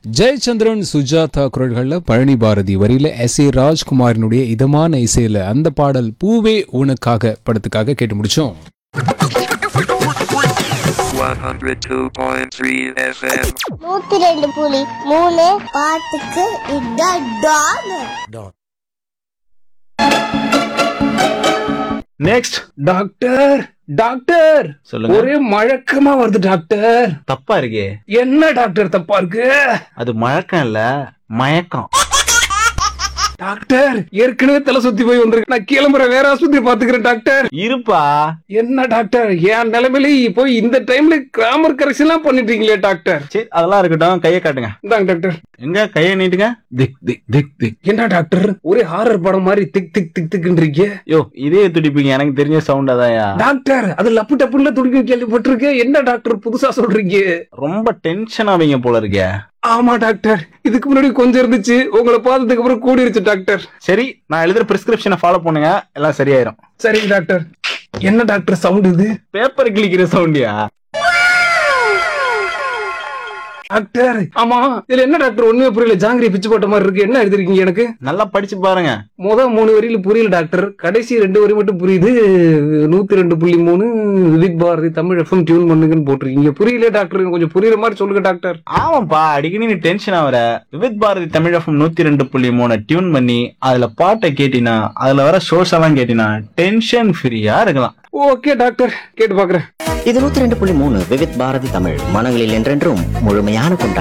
ஜெயச்சந்திரன் சுஜாதா குரல்கள்ல பழனி பாரதி வரியில S A ராஜ்குமாரினுடைய இதமான இசையில அந்த பாடல் பூவே உனக்காக படத்துக்காக கேட்டு முடிச்சோம் 102.3 FM. நூத்தி ரெண்டு புலி மூணு பாட்டுக்கு இதான் டான் நெக்ஸ்ட் டாக்டர் டாக்டர் சொல்லுங்க ஒரே மழக்கமா வருது டாக்டர் தப்பா இருக்கே என்ன டாக்டர் தப்பா இருக்கு அது மழக்கம் இல்ல மயக்கம் டாக்டர் ஏற்கனவே தலை சுத்தி போய் வந்திருக்கு நான் கிளம்புற வேற ஆஸ்பத்திரி பாத்துக்கிறேன் டாக்டர் இருப்பா என்ன டாக்டர் என் நிலைமையில போய் இந்த டைம்ல கிராமர் கரெக்ஷன் எல்லாம் பண்ணிட்டீங்களே டாக்டர் சரி அதெல்லாம் இருக்கட்டும் கையை காட்டுங்க இந்தாங்க டாக்டர் எங்க கையை நீட்டுங்க திக் திக் திக் திக் என்ன டாக்டர் ஒரே ஹாரர் படம் மாதிரி திக் திக் திக் திக்ன்றீங்க யோ இதே துடிப்பீங்க எனக்கு தெரிஞ்ச சவுண்ட் அதாயா டாக்டர் அது லப்பு டப்புல துடிக்கும் கேள்விப்பட்டிருக்கேன் என்ன டாக்டர் புதுசா சொல்றீங்க ரொம்ப டென்ஷன் ஆவீங்க போல இருக்கே ஆமா டாக்டர் இதுக்கு முன்னாடி கொஞ்சம் இருந்துச்சு உங்களை பார்த்ததுக்கு அப்புறம் கூடிருச்சு டாக்டர் சரி நான் எழுதுற பிரிஸ்கிரிப்ஷனை ஃபாலோ பண்ணுங்க எல்லாம் சரியாயிரும் சரிங்க டாக்டர் என்ன டாக்டர் சவுண்ட் இது பேப்பர் கிளிக்கிற சவுண்டியா டாக்டர் ஆமா இதுல என்ன டாக்டர் ஒண்ணுமே புரியல ஜாங்கிரி பிச்சு போட்ட மாதிரி இருக்கு என்ன எழுதிருக்கீங்க எனக்கு நல்லா படிச்சு பாருங்க முத மூணு வரியில புரியல டாக்டர் கடைசி ரெண்டு வரி மட்டும் புரியுது நூத்தி ரெண்டு புள்ளி மூணு விவித் பாரதி தமிழ் எஃப்எம் டியூன் பண்ணுங்கன்னு போட்டிருக்கீங்க புரியல டாக்டர் கொஞ்சம் புரியுற மாதிரி சொல்லுங்க டாக்டர் ஆமாப்பா அடிக்கடி நீ டென்ஷன் ஆகுற விவித் பாரதி தமிழ் எஃப்எம் நூத்தி ரெண்டு புள்ளி மூணு டியூன் பண்ணி அதுல பாட்டை கேட்டினா அதுல வர ஷோஸ் எல்லாம் கேட்டினா டென்ஷன் ஃப்ரீயா இருக்கலாம் ஓகே டாக்டர் கேட்டு பாக்குறேன் இது நூத்தி ரெண்டு புள்ளி மூணு விவித் பாரதி தமிழ் மனங்களில் என்றென்றும் முழுமையான கொண்டாட்டம்